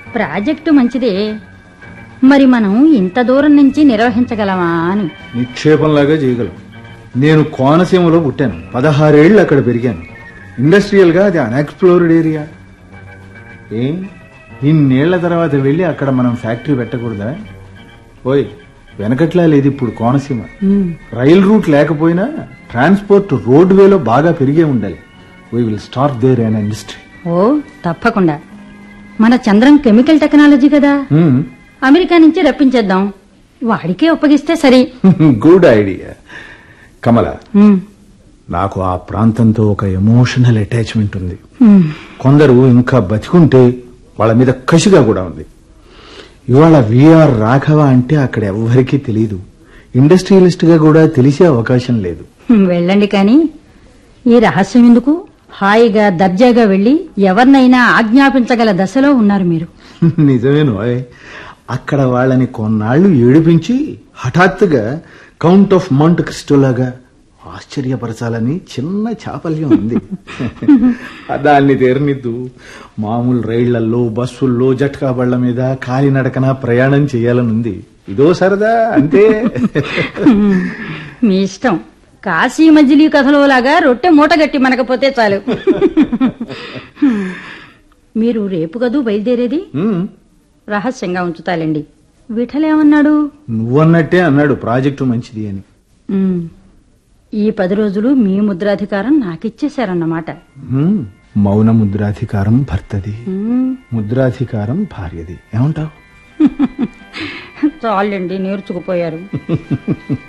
Project మంచిదే మరి మనం ఇంత దూరం నుంచి నిర్వహించగలమా అని నిక్షేపంలాగా చేయగలం నేను కోనసీమలో పుట్టాను పదహారేళ్లు అక్కడ పెరిగాను ఇండస్ట్రియల్ గా అది అన్ఎక్స్ప్లోర్డ్ ఏరియా ఏం ఇన్నేళ్ల తర్వాత వెళ్ళి అక్కడ మనం ఫ్యాక్టరీ పెట్టకూడదా ఓయ్ వెనకట్లా లేదు ఇప్పుడు కోనసీమ ఉమ్, రైల్ రూట్ లేకపోయినా ట్రాన్స్పోర్ట్ రోడ్ వేలో బాగా పెరిగే ఉండాలి we will start there an industry ఓ తప్పకుండా మన చంద్రం కెమికల్ టెక్నాలజీ కదా అమెరికా నుంచి రప్పించేద్దాం వాడికే ఒప్పగిస్తే సరి గుడ్ ఐడియా కమల ఉమ్, నాకు ఆ ప్రాంతంతో ఒక ఎమోషనల్ అటాచ్మెంట్ ఉంది ఉమ్, కొందరు ఇంకా బతికుంటే వాళ్ళ మీద కసిగా కూడా ఉంది ఇవాళ విఆర్ రాఘవ అంటే అక్కడ ఎవ్వరికీ తెలియదు ఇండస్ట్రియలిస్ట్ గా కూడా తెలిసే అవకాశం లేదు ఉమ్, వెళ్ళండి కానీ ఈ రహస్యం ఎందుకు హాయిగా దర్జాగా వెళ్లి ఎవరినైనా ఆజ్ఞాపించగల దశలో ఉన్నారు మీరు నిజమేను ఓయ్. అక్కడ వాళ్ళని కొన్నాళ్లు ఏడిపించి హఠాత్తుగా కౌంట్ ఆఫ్ మౌంట్ క్రిస్టోలాగా ఆశ్చర్యపరచాలని చిన్న చాపల్యం ఉంది దాన్ని తీరనిద్దు మామూలు రైళ్లల్లో బస్సుల్లో జట్కా బళ్ల మీద కాలినడకన ప్రయాణం చేయాలనుంది ఇదో సరదా అంతే మీ ఇష్టం కాశీ మజిలీ కథలో లాగా రొట్టె మూటగట్టి మనకపోతే చాలు మీరు రేపు కదూ బయలుదేరేది ఉమ్, రహస్యంగా ఉంచుతాలండి విఠలేమన్నాడు నువ్వన్నట్టే అన్నాడు ప్రాజెక్టు మంచిది అని ఉమ్, ఈ పది రోజులు మీ ముద్రాధికారం నాకిచ్చేశారన్నమాట ఉమ్, మౌన ముద్రాధికారం భర్తది ఉమ్, ముద్రాధికారం భార్యది ఏమంటావు చాలండి నేర్చుకుపోయారు